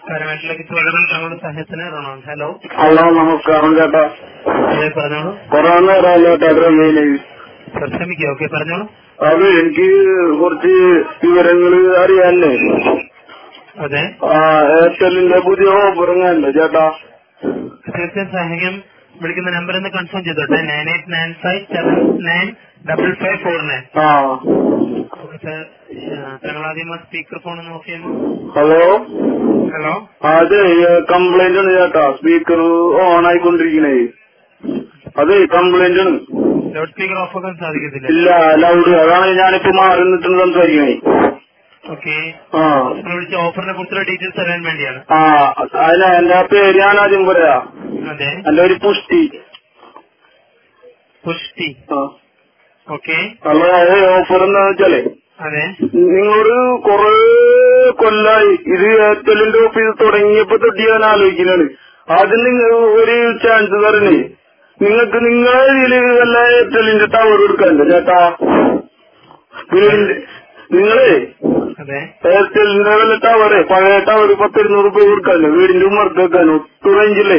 കരമേട്ടിലേക്ക് സ്വാഗതം താങ്കളുടെ സഹായത്തിന് റൊണാൾഡ് ഹലോ ഹലോ നമസ്കാരം ചേട്ടാ അതെ പറഞ്ഞോളൂ കൊറേ നേരമല്ലോ ചേട്ടാ മെയില് ശ്രമിക്കുക ഓക്കെ പറഞ്ഞോളൂ അത് എനിക്ക് കുറച്ച് വിവരങ്ങൾ അറിയാനേ അതെ ആ എയർടെലിന്റെ പുതിയ ഓഫർ എങ്ങാനുണ്ട് ചേട്ടാ തീർച്ചയായും സഹായം വിളിക്കുന്ന നമ്പർ ഒന്ന് കൺഫേം ചെയ്തോട്ടെ nine eight nine five seven nine double five four nine ആ ഓക്കെ സാർ താങ്കൾ ആദ്യം ആ സ്പീക്കർ ഫോൺ ഒന്ന് ഓഫ് ചെയ്യുന്നു ഹലോ ഹലോ അതെ കംപ്ലൈന്റ് ആണ് ചേട്ടാ സ്പീക്കർ ഓൺ ആയിക്കൊണ്ടിരിക്കണേ അതെ കംപ്ലൈന്റ് ആണ് ലൗഡ് സ്പീക്കർ ഓഫ് ആക്കാൻ സാധിക്കത്തില്ല ഇല്ല ലൗഡ് അതാണ് ഞാനിപ്പോ മാറി നിന്നിട്ട് സംസാരിക്കണേ ഓക്കെ ആ നമ്മൾ വിളിച്ച ഓഫറിനെ കുറിച്ചുള്ള ഡീറ്റെയിൽസ് അറിയാൻ വേണ്ടിയാണ് ആ അതിന് എന്റെ പേര് ഞാൻ ആദ്യം പറയാ അതെ എന്റെ ഒരു പുഷ്ടി പുഷ്ടി ആ ഓക്കെ അല്ല ഓഫർ എന്താന്ന് വെച്ചാലേ അതെ നിങ്ങളോട് കൊറേ കൊല്ലായി ഇത് എയർടെലിന്റെ ഓഫീസ് തുടങ്ങിയപ്പോ തൊട്ട് ഞാൻ ആലോചിക്കുന്നതാണ് ആദ്യം നിങ്ങൾ ഒരു ചാൻസ് തരണേ നിങ്ങൾക്ക് നിങ്ങളെ ഇതില് വല്ല എയർടെലിന്റെ ടവർ എടുക്കാനുണ്ട് ചേട്ടാ വീടിന്റെ നിങ്ങളെ അതെ എയർടെലിന്റെ വല്ല ടവറെ പഴയ ടവർ പത്തിരുന്നൂറ് രൂപ കൊടുക്കാനുണ്ട് വീടിന്റെ ഉമ്മർക്ക് വെക്കാനോ ഒട്ടും റേഞ്ചില്ലേ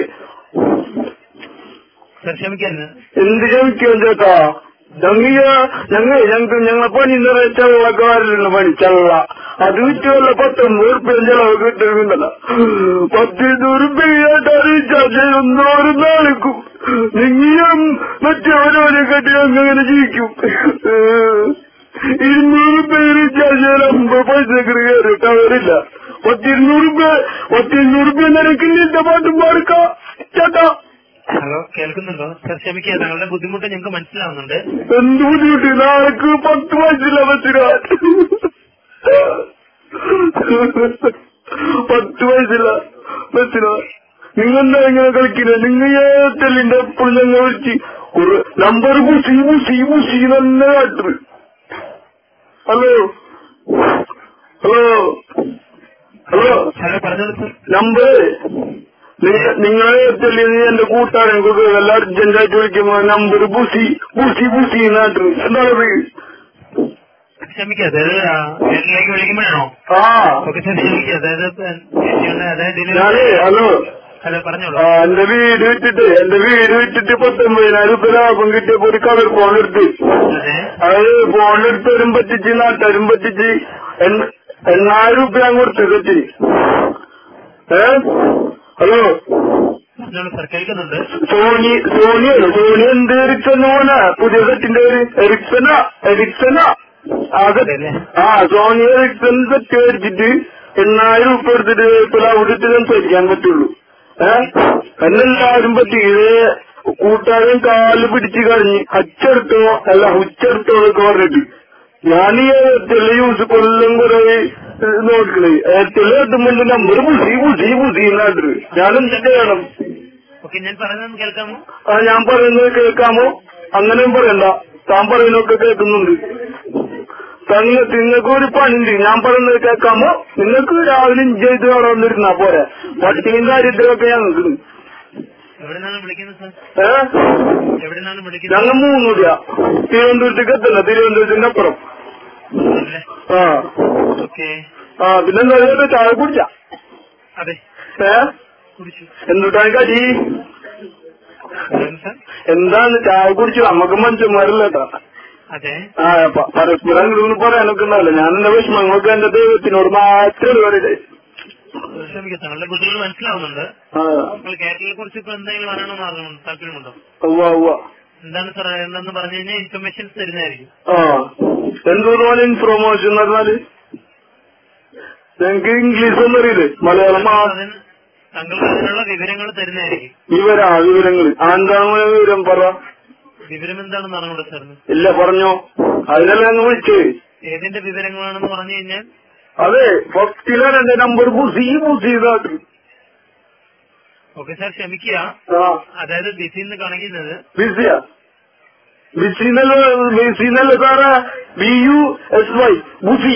സാർ ക്ഷമിക്കരുത് എന്ത് ക്ഷമിക്കും ചേട്ടാ ഞങ്ങ ഞങ്ങൾ ഞങ്ങൾക്ക് ഞങ്ങളെ പണി നിറയെ ചള്ളക്കാരിലുള്ള പണി ചള്ള അത് വിറ്റുമല്ല പത്തൊമ്പത് റുപ്യ ചെലവ് കിട്ടുന്നില്ല പത്തിരുന്നൂറ് റുപ്യ റീചാർജ് ഒന്നോരും നാളിക്കും നിങ്ങളും മറ്റവരോരെ കെട്ടി അങ്ങനെ ജീവിക്കും ഇരുന്നൂറ് റുപ്യ റീചാർജ് ചെയ്യാൻ അമ്പത് പൈസ കയറി ടവറില്ല പത്തിരുന്നൂറ് റുപ്യ പത്തിരുന്നൂറ് റുപ്യ നിനക്കില്ല പാട്ടും പാടുക്ക ചേട്ടാ ഹലോ കേൾക്കുന്നുണ്ടോ സാർ ക്ഷമിക്കുക താങ്കളുടെ ബുദ്ധിമുട്ട് ഞങ്ങൾക്ക് മനസ്സിലാവുന്നുണ്ട് എന്ത് ബുദ്ധിമുട്ട് നാളേക്ക് പത്ത് വയസ്സില്ല ബസ്സിനാ പത്ത് വയസ്സില്ല ബസ്സിനാ നിങ്ങൾ എന്താ ഇങ്ങനെ കളിക്കുന്നത് നിങ്ങൾ ഏത്തലിന്റെ എപ്പോഴും ഞങ്ങൾ വിളിച്ച് ഒരു നമ്പർ മുസി മുസി മുസി തന്നെ കാട്ടു ഹലോ ഹലോ ഹലോ ഹലോ പറഞ്ഞോളൂ സാർ നമ്പർ നിങ്ങളെ എത്തല്ലേ എന്റെ കൂട്ടാരൻ വല്ല അർജന്റായിട്ട് വിളിക്കുമ്പോ നമ്പർ ബുസി ബുസി ബുസി നാട്ടു എന്താണത് ക്ഷമിക്കുക അതായത് ആ, വീട്ടിലേക്ക് വിളിക്കുമ്പോഴാണോ ആ ഓക്കെ സാർ ക്ഷമിക്കുക അതായത് ഏ, അതായത് ഇതില് ഞാനേ ഹലോ ഹലോ പറഞ്ഞോളൂ ആ എന്റെ വീട് വിറ്റിട്ട് എന്റെ വീട് വിറ്റിട്ട് പത്തൊമ്പതിനായിരം രൂപ ലാഭം കിട്ടിയപ്പോ ഒരു കളർ ഫോൺ എടുത്ത് അതെ അത് ഫോൺ എടുത്തവരും പറ്റിച്ച് നാട്ടുകാരും പറ്റിച്ച് എണ്ണ- എണ്ണായിരം രൂപ ഞാൻ കൊടുത്തു കെട്ടി ഏ ഹലോ പറഞ്ഞോളൂ സാർ കേൾക്കുന്നുണ്ട് സോണി സോണിയാണ് സോണി എന്ത് എറിക്സൺ പോല പുതിയ സെറ്റിന്റെ പേര് എറിക്സനാ എറിക്സനാ ആ set- ആ സോണി എറിക്സൺ സെറ്റ് മേടിച്ചിട്ട് എണ്ണായിരം ഉപ്പ് എടുത്തിട്ട് ഇപ്പൊ അവിടുത്തെ സംസാരിക്കാൻ പറ്റുള്ളൂ ഏഹ് എന്നെല്ലാവരും പറ്റി ഇത് കൂട്ടുകാരൻ കാല് പിടിച്ച് കളഞ്ഞ് അച്ചെടുത്തോ അല്ല ഉച്ചെടുത്തോ എന്നൊക്കെ പറഞ്ഞിട്ട് ഞാൻ ഈ എയർടെല് യൂസ് കൊല്ലം കുറെ നോക്കണേ എയർടെല് കിട്ടുമ്പോൾ നമ്പർ പുസി പുസി പുസി നാട്ടില് ഞാനെന്ത് ചെയ്യണം ഓക്കെ ഞാൻ പറയുന്നത് കേൾക്കാമോ ആ ഞാൻ പറയുന്നത് കേൾക്കാമോ അങ്ങനെയും പറയണ്ട താൻ പറയുന്നതൊക്കെ കേൾക്കുന്നുണ്ട് തങ്ങ നിങ്ങൾക്ക് ഒരു പണിയുണ്ട് ഞാൻ പറയുന്നത് കേൾക്കാമോ നിങ്ങൾക്ക് രാവിലെ ഇഞ്ച് ചെയ്ത് വളർന്നിരുന്നാ പോരെ പട്ടിയും കാര്യത്തിലൊക്കെ ഞങ്ങൾക്ക് എവിടെ നിന്നാണ് വിളിക്കുന്നത് സാർ ഏ എവിടെ നിന്നാണ് വിളിക്കുന്നത് ഞങ്ങൾ മൂന്നൂടിയ തിരുവനന്തപുരത്തേക്ക് എത്തല്ല തിരുവനന്തപുരത്തിന്റെ അപ്പുറം അല്ലേ ആ ഓക്കെ ആ പിന്നെന്താ ഇതിന്റെ ചായ കുടിച്ച അതെ ഏ കുടിച്ചു എന്തുട്ടാ കടി എന്താണ് സാർ എന്താണ് ചായ കുടിച്ചു നമുക്ക് മനുഷ്യന്മാരല്ല കേട്ടാ അതെ ആ പ- പരസ്പരം അങ്ങോട്ട് പറയാനൊക്കെ ഉണ്ടാവില്ല ഞാൻ എന്റെ വിഷമങ്ങൾക്ക് എന്റെ ദൈവത്തിനോട് മാത്രമേ പറയട്ടെ ക്ഷമിക്കുക താങ്കളുടെ ബുദ്ധിമുട്ട് മനസ്സിലാവുന്നുണ്ട് ആ നിങ്ങൾ കേരളത്തെ കുറിച്ച് ഇപ്പൊ എന്തെങ്കിലും അറിയണമെന്ന് അറിയണം താല്പര്യമുണ്ടോ ഉവ്വ ഉവ്വ എന്താണ് സാർ എന്തെന്ന് പറഞ്ഞു കഴിഞ്ഞാൽ ഇൻഫർമേഷൻസ് തരുന്നതായിരിക്കും ആ എന്തോപോലെ ഇൻഫോർമേഷൻ എന്ന് പറഞ്ഞാല് ഞങ്ങക്ക് ഇംഗ്ലീഷ് ഒന്നും അറിയില്ലേ മലയാളം മാ- അതിന് താങ്കൾക്ക് അതിനുള്ള വിവരങ്ങൾ തരുന്നതായിരിക്കും വിവരാ വിവരങ്ങള് ആ എന്താണ് മോനെ വിവരം പറ വിവരം എന്താണെന്ന് അറിഞ്ഞൂടെ സാറിന് ഇല്ല പറഞ്ഞോ അതിനല്ല അങ്ങ് വിളിച്ചേ ഏതിന്റെ വിവരങ്ങളാണെന്ന് പറഞ്ഞു കഴിഞ്ഞാൽ അതെ ഫസ്റ്റിലാണ് എന്റെ നമ്പർ ബുസി ബുസി ഇതാക്കി ഓക്കെ സാർ ക്ഷമിക്കുക ആ അതായത് ബിസി എന്ന് കാണിക്കുന്നത് ബിസിയാ ബിസി എന്നല്ല ബിസി എന്നല്ല സാറേ B U S Y busy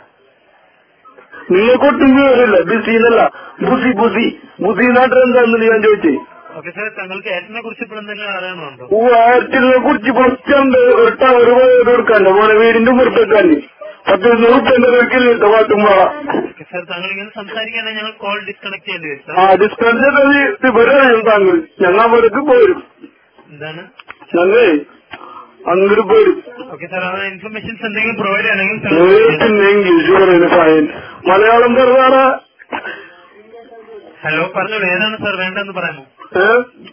നിങ്ങൾക്കൊട്ടും വിവരമില്ല ബിസി എന്നല്ല ബുസി ബുസി ബുസി നാട്ടിൽ എന്താന്ന് ഞാൻ ചോദിച്ചേ ഓക്കെ സാർ താങ്കൾക്ക് ഏട്ടനെ കുറിച്ച് ഇപ്പോൾ എന്തെങ്കിലും അറിയണമുണ്ടോ ഓ ആയിരത്തിനെ കുറിച്ച് ഫസ്റ്റ് ഉണ്ട് ഒരു ടവർ പോയത് കൊടുക്കാണ്ട് പോലെ വീടിന്റെ പുറത്തേക്കാണ്ട് പത്ത് നൂറ്റമ്പത് പേർക്കില്ല പാട്ടുമ്പോ ഓക്കെ സാർ താങ്കൾ ഇങ്ങനെ സംസാരിക്കുകയാണെങ്കിൽ ഞങ്ങൾ കോൾ ഡിസ്കണക്ട് ചെയ്യേണ്ടി വരും ആ സാർ ഡിസ്കൺസിൽ ഇവരാണ് താങ്കൾ ഞങ്ങൾ അവർക്ക് പോരും എന്താണ് ഞങ്ങളേ അങ്ങോട്ട് പോരും ഓക്കെ സാർ അത് ഇൻഫർമേഷൻസ് എന്തെങ്കിലും പ്രൊവൈഡ് ചെയ്യണമെങ്കിൽ താങ്കൾ ഏത്തിന് ഇംഗ്ലീഷ് പറയുന്ന ഫയൻ മലയാളം പറഞ്ഞാണ് ഹലോ പറഞ്ഞോളൂ ഏതാണ് സാർ വേണ്ടതെന്ന് പറയാമോ ഏ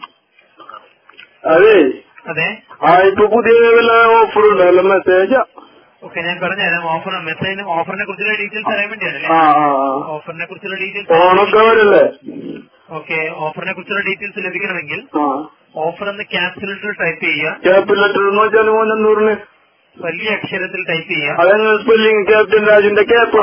അതെ അതെ ആ ഇപ്പൊ പുതിയ വല്ല ഓഫർ ഉണ്ടല്ലോ മെസ്സേജാ ഓക്കെ ഞാൻ പറഞ്ഞുതരാം ഓഫർ മെസ്സേജിന് ഓഫറിനെ കുറിച്ചുള്ള ഡീറ്റെയിൽസ് അറിയാൻ വേണ്ടിയാണല്ലേ ആ ആ ആ. ഓഫറിനെ കുറിച്ചുള്ള ഓണൊക്കെ ഡീറ്റെയിൽസ് വരല്ലേ ഓക്കെ ഓഫറിനെ കുറിച്ചുള്ള ഡീറ്റെയിൽസ് ലഭിക്കണമെങ്കിൽ ആ ഓഫർ എന്ന് ക്യാപ്സ് ലെറ്റർ ടൈപ്പ് ചെയ്യുക ക്യാപ് ലെറ്റർ എന്ന് വെച്ചാൽ മോനന്നൂറിന് വലിയ അക്ഷരത്തിൽ ടൈപ്പ് ചെയ്യുക അതെങ്ങനെ സ്പെല്ലിംഗ് ക്യാപ്റ്റൻ രാജിന്റെ ക്യാപ്പാ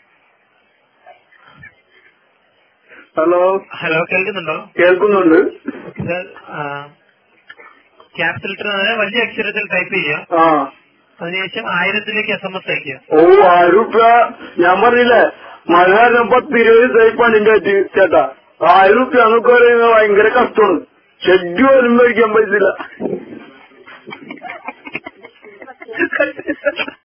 ഹലോ ഹലോ കേൾക്കുന്നുണ്ടോ കേൾക്കുന്നുണ്ട് ഓക്കെ സാർ ക്യാപ്സ് ലെറ്റർ വലിയ അക്ഷരത്തിൽ ടൈപ്പ് ചെയ്യുക ആ അതിനുശേഷം ആയിരത്തിലേക്ക് എസ് എം എസ് അയക്കുക ഓ ആയിരം റുപ്യ ഞാൻ പറഞ്ഞില്ലേ മഴ കാരണം പത്ത് ഇരുപത് ദിവസമായി പണിന്റെ ആയിട്ട് ചേട്ടാ ആയിരം റുപ്യ എന്നൊക്കെ പറയുന്നത് ഭയങ്കര കഷ്ടമാണ് ഷെഡ് പോലും മേടിക്കാൻ പറ്റില്ല